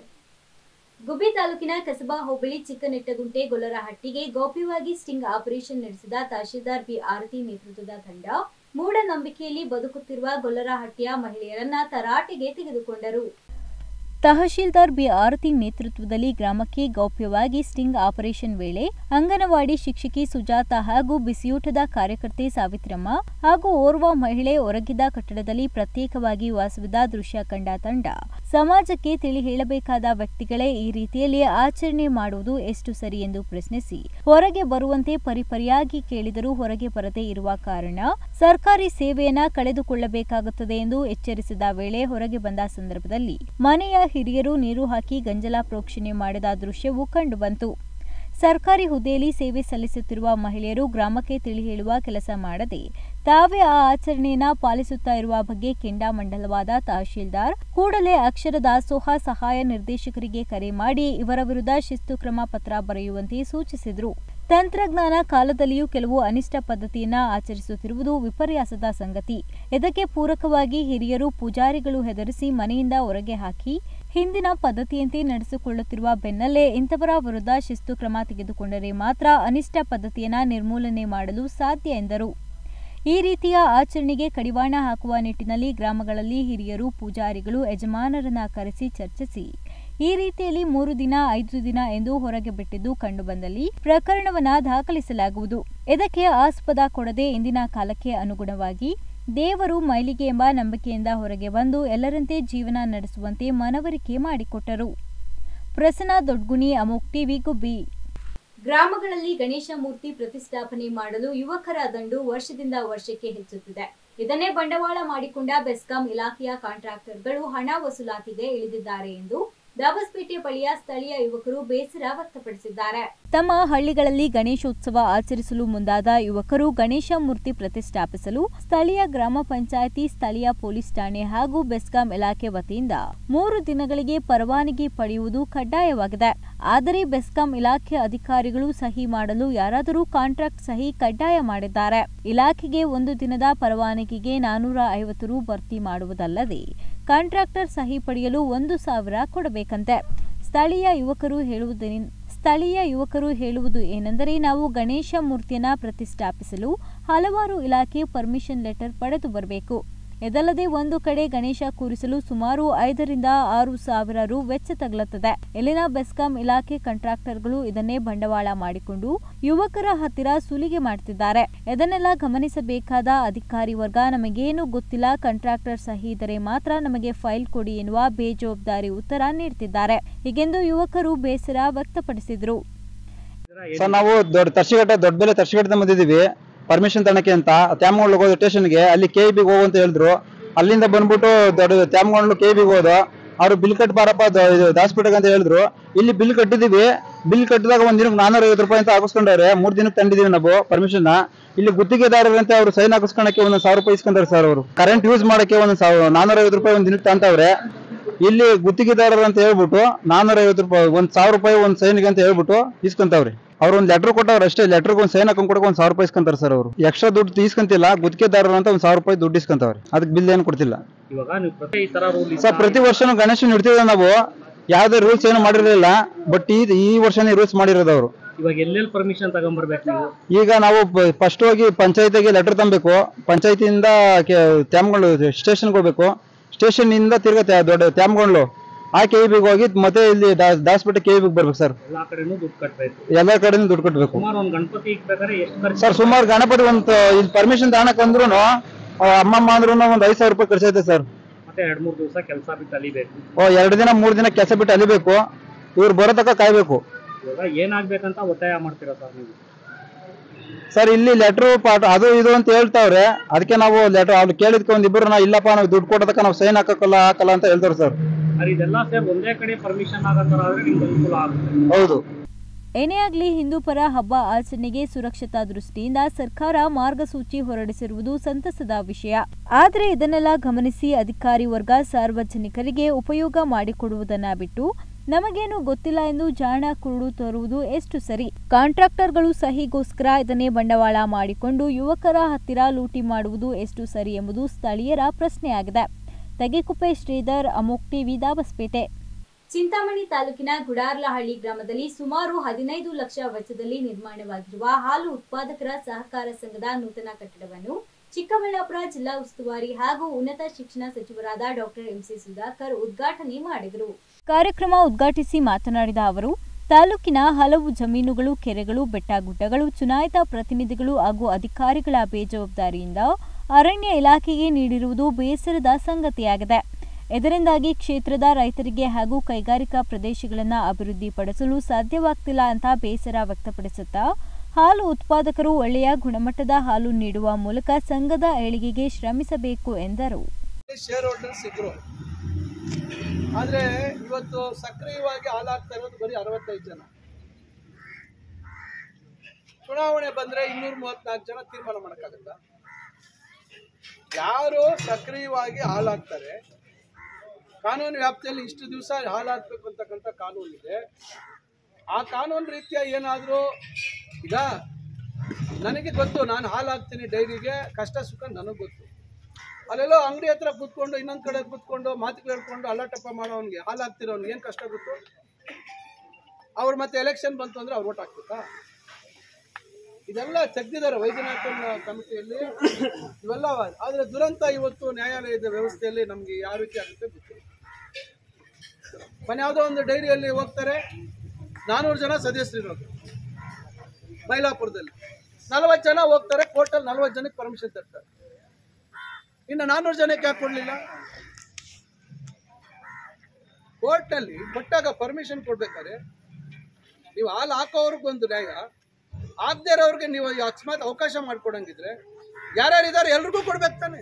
ಗುಬ್ಬಿ ತಾಲೂಕಿನ ಕಸಬಾ ಹೋಬಳಿ ಚಿಕ್ಕನೆಟ್ಟಗುಂಟೆ ಗೊಲ್ಲರಹಟ್ಟಿಗೆ ಗೌಪ್ಯವಾಗಿ ಸ್ಟಿಂಗ್ ಆಪರೇಷನ್ ನಡೆಸಿದ ತಹಶೀಲ್ದಾರ್ ಬಿ ಆರತಿ ನೇತೃತ್ವದ ತಂಡ ಮೂಢನಂಬಿಕೆಯಲ್ಲಿ ಬದುಕುತ್ತಿರುವ ಗೊಲ್ಲರಹಟ್ಟಿಯ ಮಹಿಳೆಯರನ್ನ ತರಾಟೆಗೆ ತೆಗೆದುಕೊಂಡರು ತಹಶೀಲ್ದಾರ್ ಬಿ ಆರತಿ ನೇತೃತ್ವದಲ್ಲಿ ಗ್ರಾಮಕ್ಕೆ ಗೌಪ್ಯವಾಗಿ ಸ್ಟಿಂಗ್ ಆಪರೇಷನ್ ವೇಳೆ ಅಂಗನವಾಡಿ ಶಿಕ್ಷಕಿ ಸುಜಾತ ಹಾಗೂ ಬಿಸಿಯೂಟದ ಕಾರ್ಯಕರ್ತೆ ಸಾವಿತ್ರಮ್ಮ ಹಾಗೂ ಓರ್ವ ಮಹಿಳೆ ಹೊರಗಿದ್ದ ಕಟ್ಟಡದಲ್ಲಿ ಪ್ರತ್ಯೇಕವಾಗಿ ವಾಸವಿದ್ದ ದೃಶ್ಯ ಕಂಡ ತಂಡ ಸಮಾಜಕ್ಕೆ ತಿಳಿ ಹೇಳಬೇಕಾದ ವ್ಯಕ್ತಿಗಳೇ ಈ ರೀತಿಯಲ್ಲಿ ಆಚರಣೆ ಮಾಡುವುದು ಎಷ್ಟು ಸರಿ ಎಂದು ಪ್ರಶ್ನಿಸಿ ಹೊರಗೆ ಬರುವಂತೆ ಪರಿಪರಿಯಾಗಿ ಕೇಳಿದರೂ ಹೊರಗೆ ಬರದೇ ಇರುವ ಕಾರಣ ಸರ್ಕಾರಿ ಸೇವೆಯನ್ನ ಕಳೆದುಕೊಳ್ಳಬೇಕಾಗುತ್ತದೆ ಎಂದು ಎಚ್ಚರಿಸಿದ ವೇಳೆ ಹೊರಗೆ ಬಂದ ಸಂದರ್ಭದಲ್ಲಿ ಮನೆಯ ಹಿರಿಯರು ನೀರು ಹಾಕಿ ಗಂಜಲ ಪ್ರೋಕ್ಷಣೆ ಮಾಡಿದ ದೃಶ್ಯವು ಕಂಡುಬಂತು ಸರ್ಕಾರಿ ಹುದ್ದೆಯಲ್ಲಿ ಸೇವೆ ಸಲ್ಲಿಸುತ್ತಿರುವ ಮಹಿಳೆಯರು ಗ್ರಾಮಕ್ಕೆ ತಿಳಿ ಹೇಳುವ ಕೆಲಸ ಮಾಡದೆ ತಾವೇ ಆ ಆಚರಣೆಯನ್ನ ಪಾಲಿಸುತ್ತಾ ಇರುವ ಬಗ್ಗೆ ಕೆಂಡಾಮಂಡಲವಾದ ತಹಶೀಲ್ದಾರ್ ಕೂಡಲೇ ಅಕ್ಷರ ದಾಸೋಹ ಸಹಾಯ ನಿರ್ದೇಶಕರಿಗೆ ಕರೆ ಮಾಡಿ ಇವರ ವಿರುದ್ಧ ಶಿಸ್ತು ಕ್ರಮ ಪತ್ರ ಬರೆಯುವಂತೆ ಸೂಚಿಸಿದರು ತಂತ್ರಜ್ಞಾನ ಕಾಲದಲ್ಲಿಯೂ ಕೆಲವು ಅನಿಷ್ಟ ಪದ್ಧತಿಯನ್ನ ಆಚರಿಸುತ್ತಿರುವುದು ವಿಪರ್ಯಾಸದ ಸಂಗತಿ ಇದಕ್ಕೆ ಪೂರಕವಾಗಿ ಹಿರಿಯರು ಪೂಜಾರಿಗಳು ಹೆದರಿಸಿ ಮನೆಯಿಂದ ಹೊರಗೆ ಹಾಕಿ ಹಿಂದಿನ ಪದ್ಧತಿಯಂತೆ ನಡೆಸಿಕೊಳ್ಳುತ್ತಿರುವ ಬೆನ್ನಲ್ಲೇ ಇಂಥವರ ವಿರುದ್ಧ ಶಿಸ್ತು ಕ್ರಮ ತೆಗೆದುಕೊಂಡರೆ ಮಾತ್ರ ಅನಿಷ್ಟ ಪದ್ಧತಿಯನ್ನ ನಿರ್ಮೂಲನೆ ಮಾಡಲು ಸಾಧ್ಯ ಎಂದರು ಈ ರೀತಿಯ ಆಚರಣೆಗೆ ಕಡಿವಾಣ ಹಾಕುವ ನಿಟ್ಟಿನಲ್ಲಿ ಗ್ರಾಮಗಳಲ್ಲಿ ಹಿರಿಯರು ಪೂಜಾರಿಗಳು ಯಜಮಾನರನ್ನ ಕರೆಸಿ ಚರ್ಚಿಸಿ ಈ ರೀತಿಯಲ್ಲಿ ಮೂರು ದಿನ ಐದು ದಿನ ಎಂದು ಹೊರಗೆ ಬಿಟ್ಟಿದ್ದು ಕಂಡುಬಂದಲ್ಲಿ ಪ್ರಕರಣವನ್ನ ದಾಖಲಿಸಲಾಗುವುದು ಇದಕ್ಕೆ ಆಸ್ಪದ ಕೊಡದೆ ಇಂದಿನ ಕಾಲಕ್ಕೆ ಅನುಗುಣವಾಗಿ ದೇವರು ಮೈಲಿಗೆ ಎಂಬ ನಂಬಿಕೆಯಿಂದ ಹೊರಗೆ ಬಂದು ಎಲ್ಲರಂತೆ ಜೀವನ ನಡೆಸುವಂತೆ ಮನವರಿಕೆ ಮಾಡಿಕೊಟ್ಟರು ಪ್ರಸನ್ನ ದೊಡ್ಗುಣಿ ಅಮೋಕ್ ಟಿವಿ ಗುಬ್ಬಿ ಗ್ರಾಮಗಳಲ್ಲಿ ಗಣೇಶ ಮೂರ್ತಿ ಪ್ರತಿಷ್ಠಾಪನೆ ಮಾಡಲು ಯುವಕರ ದಂಡು ವರ್ಷದಿಂದ ವರ್ಷಕ್ಕೆ ಹೆಚ್ಚುತ್ತಿದೆ ಇದನ್ನೇ ಬಂಡವಾಳ ಮಾಡಿಕೊಂಡ ಬೆಸ್ಕಾಂ ಇಲಾಖೆಯ ಕಾಂಟ್ರಾಕ್ಟರ್ಗಳು ಹಣ ವಸೂಲಾತಿಗೆ ಇಳಿದಿದ್ದಾರೆ ಎಂದು ದಾಬಸ್ಪೇಟೆ ಬಳಿಯ ಸ್ಥಳೀಯ ಯುವಕರು ಬೇಸರ ವ್ಯಕ್ತಪಡಿಸಿದ್ದಾರೆ ತಮ್ಮ ಹಳ್ಳಿಗಳಲ್ಲಿ ಗಣೇಶೋತ್ಸವ ಆಚರಿಸಲು ಮುಂದಾದ ಯುವಕರು ಗಣೇಶ ಮೂರ್ತಿ ಪ್ರತಿಷ್ಠಾಪಿಸಲು ಸ್ಥಳೀಯ ಗ್ರಾಮ ಪಂಚಾಯಿತಿ ಸ್ಥಳೀಯ ಪೊಲೀಸ್ ಠಾಣೆ ಹಾಗೂ ಬೆಸ್ಕಾಂ ಇಲಾಖೆ ವತಿಯಿಂದ ಮೂರು ದಿನಗಳಿಗೆ ಪರವಾನಗಿ ಪಡೆಯುವುದು ಕಡ್ಡಾಯವಾಗಿದೆ ಆದರೆ ಬೆಸ್ಕಾಂ ಇಲಾಖೆ ಅಧಿಕಾರಿಗಳು ಸಹಿ ಮಾಡಲು ಯಾರಾದರೂ ಕಾಂಟ್ರಾಕ್ಟ್ ಸಹಿ ಕಡ್ಡಾಯ ಮಾಡಿದ್ದಾರೆ ಇಲಾಖೆಗೆ ಒಂದು ದಿನದ ಪರವಾನಗಿಗೆ ನಾನೂರ ಐವತ್ತು ರು ಭರ್ತಿ ಮಾಡುವುದಲ್ಲದೆ ಕಾಂಟ್ರಾಕ್ಟರ್ ಸಹಿ ಪಡೆಯಲು ಒಂದು ಸಾವಿರ ಕೊಡಬೇಕಂತೆ ಸ್ಥಳೀಯ ಯುವಕರು ಹೇಳುವುದೇನ್ ಸ್ಥಳೀಯ ಯುವಕರು ಹೇಳುವುದು ಏನೆಂದರೆ ನಾವು ಗಣೇಶ ಮೂರ್ತಿಯನ್ನ ಪ್ರತಿಷ್ಠಾಪಿಸಲು ಹಲವಾರು ಇಲಾಖೆ ಪರ್ಮಿಷನ್ ಲೆಟರ್ ಪಡೆದು ಬರಬೇಕು ಇದಲ್ಲದೆ ಒಂದು ಕಡೆ ಗಣೇಶ ಕೂರಿಸಲು ಸುಮಾರು ಐದರಿಂದ ಆರು ಸಾವಿರ ರು ವೆಚ್ಚ ತಗಲುತ್ತದೆ ಇಲ್ಲಿನ ಬೆಸ್ಕಾಂ ಇಲಾಖೆ ಕಾಂಟ್ರಾಕ್ಟರ್ಗಳು ಇದನ್ನೇ ಬಂಡವಾಳ ಮಾಡಿಕೊಂಡು ಯುವಕರ ಹತ್ತಿರ ಸುಲಿಗೆ ಮಾಡ್ತಿದ್ದಾರೆ ಇದನ್ನೆಲ್ಲ ಗಮನಿಸಬೇಕಾದ ಅಧಿಕಾರಿ ವರ್ಗ ನಮಗೇನು ಗೊತ್ತಿಲ್ಲ ಕಾಂಟ್ರಾಕ್ಟರ್ ಸಹಿ ಇದ್ದರೆ ಮಾತ್ರ ನಮಗೆ ಫೈಲ್ ಕೊಡಿ ಎನ್ನುವ ಬೇಜವಾಬ್ದಾರಿ ಉತ್ತರ ನೀಡ್ತಿದ್ದಾರೆ ಹೀಗೆಂದು ಯುವಕರು ಬೇಸರ ವ್ಯಕ್ತಪಡಿಸಿದರು ಸರ್ ನಾವು ದೊಡ್ಡ ತರ್ಸಿಗಟ್ಟೆ ದೊಡ್ಡ ಬೆಲೆ ತರ್ಸಿಗಟ್ಟೆ ಬಂದಿದ್ದೀವಿ ಪರ್ಮಿಷನ್ ತನಕ್ಕೆ ಅಂತ ತ್ಯಾಮಗೊಂಡ್ಲು ಹೋಗೋದು ಸ್ಟೇಷನ್ಗೆ ಅಲ್ಲಿ ಕೆ ಬಿಗೆ ಹೋಗು ಅಂತ ಹೇಳಿದ್ರು ಅಲ್ಲಿಂದ ಬಂದ್ಬಿಟ್ಟು ದೊಡ್ಡ ತ್ಯಾಮಗೊಂಡ್ಲು ಕೆ ಬಿಗೆ ಹೋದ ಅವ್ರು ಬಿಲ್ ಕಟ್ ಬಾರಪ್ಪ ದ- ಇದು ದಾಸ್ಪೇಟೆಗೆ ಅಂತ ಹೇಳಿದ್ರು ಇಲ್ಲಿ ಬಿಲ್ ಕಟ್ಟಿದೀವಿ ಬಿಲ್ ಕಟ್ಟಿದಾಗ ಒಂದ್ ದಿನಕ್ಕೆ ನಾನೂರ ಐವತ್ತು ರೂಪಾಯಿ ಅಂತ ಹಾಕಿಸ್ಕೊಂಡವ್ರೆ ಮೂರ್ ದಿನಕ್ಕೆ ತಂದಿದೀವಿ ನಾವು ಪರ್ಮಿಷನ್ ಇಲ್ಲಿ ಗುತ್ತಿಗೆದಾರರಂತೆ ಅವ್ರು ಸೈನ್ ಹಾಕಿಸ್ಕೊಳಕ್ಕೆ ಒಂದೊಂದು ಸಾವಿರ ರೂಪಾಯಿ ಇಸ್ಕೊಂತಾರೆ ಸರ್ ಅವರು ಕರೆಂಟ್ ಯೂಸ್ ಮಾಡಕ್ಕೆ ಒಂದೊಂದು ಸಾವಿರ ನಾನೂರ ಐವತ್ತು ರೂಪಾಯಿ ಒಂದ್ ದಿನಕ್ಕೆ ತಂತವ್ರೆ ಇಲ್ಲಿ ಗುತ್ತಿಗೆದಾರರು ಅಂತ ಹೇಳ್ಬಿಟ್ಟು ನಾನೂರ ಐವತ್ತು ರೂಪಾಯಿ ಒಂದ್ ಸಾವಿರ ರೂಪಾಯಿ ಒಂದ್ ಸೈನ್ಗೆ ಅಂತ ಹೇಳ್ಬಿಟ್ಟು ಇಸ್ಕೊಂತವ್ರೆ ಅವ್ರು ಒಂದ್ ಲೆಟರ್ ಕೊಟ್ಟವ್ರು ಅಷ್ಟೇ ಲೆಟರ್ಗೆ ಒಂದ್ ಸೈನ್ ಹಾಕೊಂಡ್ ಕೊಡಕ್ಕೆ ಒಂದ್ ಸಾವಿರ ರೂಪಾಯಿ ಇಸ್ಕೊಂತಾರೆ ಸರ್ ಅವರು ಎಕ್ಸ್ಟ್ರಾ ದುಡ್ಡು ತೀಸ್ಕೊಂತಿಲ್ಲ ಗುತ್ತಿಗೆದಾರರು ಅಂತ ಒಂದ್ ಸಾವಿರ ರೂಪಾಯಿ ದುಡ್ಡು ಇಸ್ಕೊಂತವ್ರೆ ಅದಕ್ಕೆ ಬಿಲ್ ಏನು ಕೊಡ್ತಿಲ್ಲ ಇವಾಗ ನೀವು ಪ್ರತಿ ಈ ತರ ರೂಲ್ ಸರ್ ಪ್ರತಿ ವರ್ಷನೂ ಗಣೇಶನ್ ಇಡ್ತಿದ್ದೇವೆ ನಾವು ಯಾವ್ದೇ ರೂಲ್ಸ್ ಏನು ಮಾಡಿರಲಿಲ್ಲ ಬಟ್ ಈ ಈ ವರ್ಷನೇ ರೂಲ್ಸ್ ಮಾಡಿರೋದು ಅವರು ಇವಾಗ ಎಲ್ಲೆಲ್ಲಿ ಪರ್ಮಿಷನ್ ತಗೊಂಬರ್ಬೇಕು ನೀವು ಈಗ ನಾವು ಫಸ್ಟ್ ಹೋಗಿ ಪಂಚಾಯತಿಗೆ ಲೆಟರ್ ತಂಬೇಕು ಪಂಚಾಯತಿಯಿಂದ ತ್ಯಾಮಗಳು ಸ್ಟೇಷನ್ಗೆ ಹೋಗ್ಬೇಕು ಸ್ಟೇಷನ್ ಇಂದ ತಿರ್ಗಾ ತ್ಯಾ- ದೊಡ್ಡ ತ್ಯಾಮಗೊಂಡ್ಲು ಆ ಕೆ ಬಿಗೆ ಹೋಗಿ ಮತ್ತೆ ಇಲ್ಲಿ ದಾ- ದಾಸ್ಪೇಟೆ ಕೆ ಬಿಗೆ ಬರ್ಬೇಕು ಸರ್ ಎಲ್ಲಾ ಕಡೆನೂ ದುಡ್ಡು ಕಟ್ಟಬೇಕು ಎಲ್ಲ ಕಡೆನೂ ದುಡ್ಡು ಕಟ್ಟಬೇಕು ಸುಮಾರು ಒಂದ್ ಗಣಪತಿ ಇಕ್ಬೇಕಾದ್ರೆ ಎಷ್ಟು ಖರ್ಚು ಸರ್ ಸುಮಾರು ಗಣಪತಿ ಒಂದು ಇಲ್ಲಿ ಪರ್ಮಿಷನ್ ತಗೊಳಕ್ ಅಂದ್ರೂ ಅಮ್ಮಮ್ಮ ಅಂದ್ರೂ ಒಂದ್ ಐದು ಸಾವಿರ ರೂಪಾಯಿ ಖರ್ಚೈತೆ ಸರ್ ಮತ್ತೆ ಎರಡ್ ಮೂರ್ ದಿವಸ ಕೆಲಸ ಬಿಟ್ಟು ಅಲಿಬೇಕು ಓ ಎರಡು ದಿನ ಮೂರು ದಿನ ಕೆಲಸ ಬಿಟ್ಟು ಅಲಿಬೇಕು ಇವ್ರು ಬರೋ ತನಕ ಕಾಯ್ಬೇಕು ಇವಾಗ ಏನಾಗ್ಬೇಕಂತ ಒತ್ತಾಯ ಮಾಡ್ತೀರಾ ಸರ್ ನೀವು ಸರ್ ಇಲ್ಲಿ ಲೆಟ್ರು ಪಾಠ ಅದು ಇದು ಅಂತ ಹೇಳ್ತಾವ್ರೆ ಅದಕ್ಕೆ ನಾವು ಲೆಟರ್ ಅವ್ರು ಕೇಳಿದ್ಕೆ ಒಂದ್ ಇಬ್ಬರನ್ನ ಇಲ್ಲಪ್ಪ ನಾವು ದುಡ್ಡು ಕೊಡೋದಕ್ಕೆ ನಾವು ಸೈನ್ ಹಾಕಕ್ಕಲ್ಲ ಹಾಕಲ್ಲ ಅಂತ ಹೇಳ್ತಾರೆ ಸರ್ ಸರ್ ಇದೆಲ್ಲ ಸೇರಿ ಒಂದೇ ಕಡೆ ಪರ್ಮಿಷನ್ ಆಗೋ ಥರ ಆದರೆ ನಿಮ್ಗೆ ಅನುಕೂಲ ಆಗುತ್ತೆ ಹೌದು ಏನೇ ಆಗಲಿ ಹಿಂದೂ ಪರ ಹಬ್ಬ ಆಚರಣೆಗೆ ಸುರಕ್ಷತಾ ದೃಷ್ಟಿಯಿಂದ ಸರ್ಕಾರ ಮಾರ್ಗಸೂಚಿ ಹೊರಡಿಸಿರುವುದು ಸಂತಸದ ವಿಷಯ ಆದರೆ ಇದನ್ನೆಲ್ಲ ಗಮನಿಸಿ ಅಧಿಕಾರಿ ವರ್ಗ ಸಾರ್ವಜನಿಕರಿಗೆ ಉಪಯೋಗ ಮಾಡಿಕೊಡುವುದನ್ನ ಬಿಟ್ಟು ನಮಗೇನು ಗೊತ್ತಿಲ್ಲ ಎಂದು ಜಾಣ ಕುರುಡು ತೋರುವುದು ಎಷ್ಟು ಸರಿ ಕಾಂಟ್ರಾಕ್ಟರ್ಗಳು ಸಹಿಗೋಸ್ಕರ ಇದನ್ನೇ ಬಂಡವಾಳ ಮಾಡಿಕೊಂಡು ಯುವಕರ ಹತ್ತಿರ ಲೂಟಿ ಮಾಡುವುದು ಎಷ್ಟು ಸರಿ ಎಂಬುದು ಸ್ಥಳೀಯರ ಪ್ರಶ್ನೆಯಾಗಿದೆ ತಗೆಕುಪ್ಪೆ ಶ್ರೀಧರ್ ಅಮೋಕ್ ಟಿವಿ ದಾಬಸ್ಪೇಟೆ ಚಿಂತಾಮಣಿ ತಾಲೂಕಿನ ಗುಡಾರ್ಲಹಳ್ಳಿ ಗ್ರಾಮದಲ್ಲಿ ಸುಮಾರು ಹದಿನೈದು ಲಕ್ಷ ವೆಚ್ಚದಲ್ಲಿ ನಿರ್ಮಾಣವಾಗಿರುವ ಹಾಲು ಉತ್ಪಾದಕರ ಸಹಕಾರ ಸಂಘದ ನೂತನ ಕಟ್ಟಡವನ್ನು ಚಿಕ್ಕಬಳ್ಳಾಪುರ ಜಿಲ್ಲಾ ಉಸ್ತುವಾರಿ ಹಾಗೂ ಉನ್ನತ ಶಿಕ್ಷಣ ಸಚಿವರಾದ ಡಾಕ್ಟರ್ ಎಂಸಿ ಸುಧಾಕರ್ ಉದ್ಘಾಟನೆ ಮಾಡಿದರು ಕಾರ್ಯಕ್ರಮ ಉದ್ಘಾಟಿಸಿ ಮಾತನಾಡಿದ ಅವರು ತಾಲೂಕಿನ ಹಲವು ಜಮೀನುಗಳು ಕೆರೆಗಳು ಬೆಟ್ಟಗುಡ್ಡಗಳು ಚುನಾಯಿತ ಪ್ರತಿನಿಧಿಗಳು ಹಾಗೂ ಅಧಿಕಾರಿಗಳ ಬೇಜವಾಬ್ದಾರಿಯಿಂದ ಅರಣ್ಯ ಇಲಾಖೆಗೆ ನೀಡಿರುವುದು ಬೇಸರದ ಸಂಗತಿಯಾಗಿದೆ ಇದರಿಂದಾಗಿ ಕ್ಷೇತ್ರದ ರೈತರಿಗೆ ಹಾಗೂ ಕೈಗಾರಿಕಾ ಪ್ರದೇಶಗಳನ್ನು ಅಭಿವೃದ್ಧಿಪಡಿಸಲು ಸಾಧ್ಯವಾಗ್ತಿಲ್ಲ ಅಂತ ಬೇಸರ ವ್ಯಕ್ತಪಡಿಸುತ್ತಾ ಹಾಲು ಉತ್ಪಾದಕರು ಒಳ್ಳೆಯ ಗುಣಮಟ್ಟದ ಹಾಲು ನೀಡುವ ಮೂಲಕ ಸಂಘದ ಏಳಿಗೆಗೆ ಶ್ರಮಿಸಬೇಕು ಎಂದರು ಶೇರ್ ಹೋಲ್ಡರ್ಸ್ ಇದ್ರು ಆದ್ರೆ ಇವತ್ತು ಸಕ್ರಿಯವಾಗಿ ಹಾಲಾಗ್ತಾ ಇರೋದು ಬರೀ ಅರವತ್ತೈದು ಜನ ಚುನಾವಣೆ ಬಂದ್ರೆ ಇನ್ನೂರ ಮೂವತ್ನಾಲ್ಕು ಜನ ತೀರ್ಮಾನ ಮಾಡಕ್ಕಾಗತ್ತ ಯಾರು ಸಕ್ರಿಯವಾಗಿ ಹಾಲಾಗ್ತಾರೆ ಕಾನೂನು ವ್ಯಾಪ್ತಿಯಲ್ಲಿ ಇಷ್ಟು ದಿವಸ ಹಾಲಾಗ್ಬೇಕು ಅಂತಕ್ಕಂಥ ಕಾನೂನು ಇದೆ ಆ ಕಾನೂನು ರೀತಿಯ ಏನಾದರೂ ಈಗ ನನಗೆ ಗೊತ್ತು ನಾನು ಹಾಲು ಹಾಕ್ತೀನಿ ಡೈರಿಗೆ ಕಷ್ಟ ಸುಖ ನನಗೆ ಗೊತ್ತು ಅಲ್ಲೆಲ್ಲೋ ಅಂಗಡಿ ಹತ್ರ ಕೂತ್ಕೊಂಡು ಇನ್ನೊಂದು ಕಡೆ ಕೂತ್ಕೊಂಡು ಮಾತುಗಳು ಹೇಳ್ಕೊಂಡು ಅಲ್ಲಾಟಪ್ಪ ಮಾಡೋನಿಗೆ ಹಾಲು ಹಾಕ್ತಿರೋನ್ಗೆ ಏನು ಕಷ್ಟ ಗೊತ್ತು ಅವ್ರು ಮತ್ತೆ ಎಲೆಕ್ಷನ್ ಬಂತು ಅಂದ್ರೆ ಅವ್ರು ಓಟ್ ಹಾಕ್ಬೇಕಾ ಇದೆಲ್ಲ ತೆಗ್ದಿದ್ದಾರೆ ವೈದ್ಯನಾಥನ್ ಕಮಿಟಿಯಲ್ಲಿ ಇವೆಲ್ಲ ಆದರೆ ದುರಂತ ಇವತ್ತು ನ್ಯಾಯಾಲಯದ ವ್ಯವಸ್ಥೆಯಲ್ಲಿ ನಮಗೆ ಯಾವ ರೀತಿ ಆಗುತ್ತೆ ಗೊತ್ತಿಲ್ಲ ಮನೆ ಯಾವುದೋ ಒಂದು ಡೈರಿಯಲ್ಲಿ ಹೋಗ್ತಾರೆ ನಾನ್ನೂರು ಜನ ಸದಸ್ಯರಿರೋದು ಮೈಲಾಪುರದಲ್ಲಿ ನಲವತ್ತು ಜನ ಹೋಗ್ತಾರೆ ಕೋರ್ಟಲ್ಲಿ ನಲವತ್ತು ಜನಕ್ಕೆ ಪರ್ಮಿಷನ್ ತರ್ತಾರೆ ಇನ್ನು ನಾನ್ನೂರು ಜನಕ್ಕೆ ಯಾಕೆ ಕೊಡಲಿಲ್ಲ ಕೋರ್ಟ್ನಲ್ಲಿ ಕೊಟ್ಟಾಗ ಪರ್ಮಿಷನ್ ಕೊಡ್ಬೇಕಾದ್ರೆ ನೀವು ಹಾಲು ಹಾಕೋವ್ರಿಗೊಂದು ನ್ಯಾಯ ಆಗದೇ ಇರೋರಿಗೆ ನೀವು ಈ ಅಕಸ್ಮಾತ್ ಅವಕಾಶ ಮಾಡಿಕೊಡಂಗಿದ್ರೆ ಯಾರ್ಯಾರಿದ್ದಾರೆ ಎಲ್ರಿಗೂ ಕೊಡ್ಬೇಕು ತಾನೆ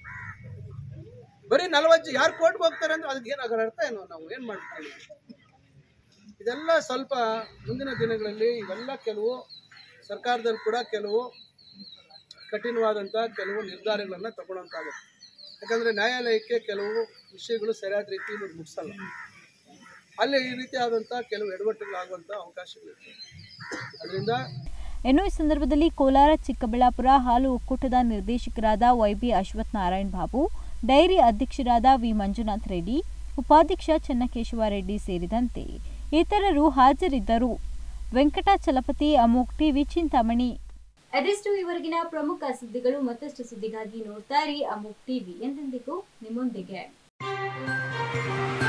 ಬರೀ ನಲವತ್ತು ಯಾರು ಕೋರ್ಟ್ಗೆ ಹೋಗ್ತಾರೆ ಅಂದ್ರೆ ಅದಕ್ಕೆ ಏನು ಅದರ ಅರ್ಥ ಏನು ನಾವು ಏನು ಮಾಡ್ತೀವಿ ಇದೆಲ್ಲ ಸ್ವಲ್ಪ ಮುಂದಿನ ದಿನಗಳಲ್ಲಿ ಇವೆಲ್ಲ ಕೆಲವು ಸರ್ಕಾರದಲ್ಲಿ ಕೂಡ ಕೆಲವು ಕಠಿಣವಾದಂಥ ಕೆಲವು ನಿರ್ಧಾರಗಳನ್ನು ತಗೊಳ್ಳೋಂತಾಗುತ್ತೆ ಯಾಕಂದರೆ ನ್ಯಾಯಾಲಯಕ್ಕೆ ಕೆಲವು ವಿಷಯಗಳು ಸರಿಯಾದ ರೀತಿಯಲ್ಲಿ ಮುಗಿಸಲ್ಲ ಅಲ್ಲಿ ಈ ರೀತಿಯಾದಂಥ ಕೆಲವು ಎಡವಟ್ಟುಗಳಾಗುವಂಥ ಅವಕಾಶಗಳಿರ್ತವೆ ಅದರಿಂದ ಇನ್ನು ಈ ಸಂದರ್ಭದಲ್ಲಿ ಕೋಲಾರ ಚಿಕ್ಕಬಳ್ಳಾಪುರ ಹಾಲು ಒಕ್ಕೂಟದ ನಿರ್ದೇಶಕರಾದ ವೈಬಿ ಅಶ್ವಥ್ ನಾರಾಯಣ್ ಬಾಬು ಡೈರಿ ಅಧ್ಯಕ್ಷರಾದ ವಿ ಮಂಜುನಾಥ್ ರೆಡ್ಡಿ ಉಪಾಧ್ಯಕ್ಷ ಚನ್ನಕೇಶವ ರೆಡ್ಡಿ ಸೇರಿದಂತೆ ಇತರರು ಹಾಜರಿದ್ದರು ವೆಂಕಟಾಚಲಪತಿ ಅಮೋಕ್ ಟಿವಿ ಚಿಂತಾಮಣಿ ಅದೆಷ್ಟು ಇವರೆಗಿನ ಪ್ರಮುಖ ಸುದ್ದಿಗಳು ಮತ್ತಷ್ಟು ಸುದ್ದಿಗಾಗಿ ನೋಡ್ತಾ ಇರಿ ಅಮೋಕ್ ಟಿವಿ ಎಂದೆಂದಿಗೂ ನಿಮ್ಮೊಂದಿಗೆ